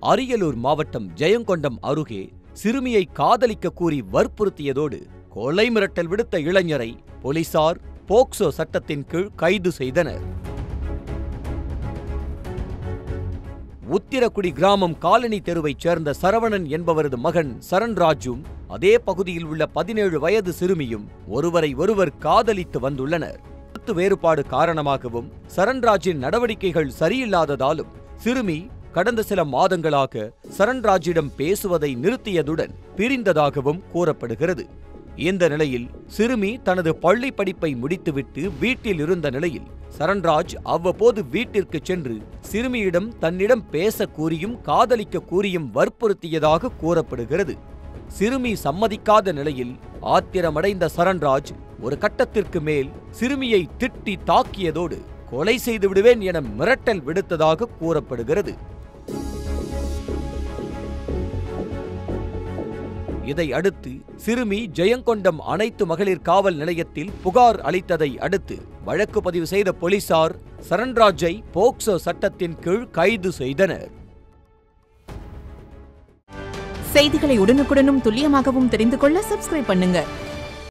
அரியலூர் மாவட்டம் ஜெயங்கொண்டம் அருகே சிறுமியை காதலிக்க கூறி வற்புறுத்தியதோடு கொலை மிரட்டல் விடுத்த இளைஞரை போலீசார் போக்சோ சட்டத்தின் கீழ் கைது செய்தனர் உத்திரக்குடி கிராமம் காலனி தெருவைச் சேர்ந்த சரவணன் என்பவரது மகன் சரண்ராஜும் அதே பகுதியில் உள்ள பதினேழு வயது சிறுமியும் ஒருவரை ஒருவர் காதலித்து வந்துள்ளனர் கருத்து வேறுபாடு காரணமாகவும் சரண்ராஜின் நடவடிக்கைகள் சரியில்லாததாலும் சிறுமி கடந்த சில மாதங்களாக சரண்ராஜிடம் பேசுவதை நிறுத்தியதுடன் பிரிந்ததாகவும் கூறப்படுகிறது இந்த நிலையில் சிறுமி தனது பள்ளி படிப்பை முடித்துவிட்டு வீட்டில் இருந்த நிலையில் சரண்ராஜ் அவ்வப்போது வீட்டிற்கு சென்று சிறுமியிடம் தன்னிடம் பேச கூறியும் காதலிக்க கூறியும் வற்புறுத்தியதாக கூறப்படுகிறது சிறுமி சம்மதிக்காத நிலையில் ஆத்திரமடைந்த சரண்ராஜ் ஒரு கட்டத்திற்கு மேல் சிறுமியை திட்டி தாக்கியதோடு கொலை செய்து விடுவேன் என மிரட்டல் விடுத்ததாக கூறப்படுகிறது இதை அடுத்து சிறுமி ஜெயங்கொண்டம் அனைத்து மகளிர் காவல் நிலையத்தில் புகார் அளித்ததை அடுத்து வழக்கு பதிவு செய்த போலீசார் சரண்ராஜை போக்சோ சட்டத்தின் கீழ் கைது செய்தனர் செய்திகளை உடனுக்குடனும் துல்லியமாகவும் தெரிந்து கொள்ள சப்ஸ்கிரைப் பண்ணுங்க